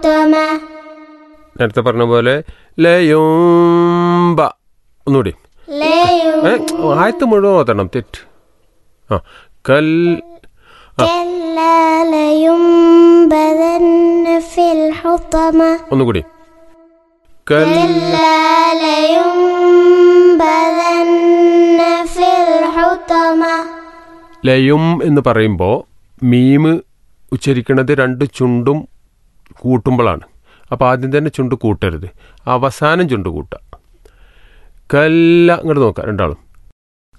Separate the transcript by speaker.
Speaker 1: الحطمة
Speaker 2: നേരത്തെ പറഞ്ഞ പോലെ ലയുംബ ഒന്നുകൂടി
Speaker 1: لا
Speaker 2: ഏ ആയത്ത് മുഴുവൻ ഓതണം തെറ്റ് ആ കൽ
Speaker 1: كلا لينبذن في الحطمة
Speaker 2: ഒന്നുകൂടി കൽ
Speaker 1: كلا لينبذن في الحطمة
Speaker 2: ലയും എന്ന് പറയുമ്പോൾ മീമ് ഉച്ചരിക്കുന്നത് രണ്ട് ചുണ്ടും കൂട്ടുമ്പോഴാണ് അപ്പോൾ ആദ്യം തന്നെ ചുണ്ട് കൂട്ടരുത് അവസാനം ചുണ്ട് കൂട്ടുക കല്ല ഇങ്ങോട്ട് നോക്കാം രണ്ടാളും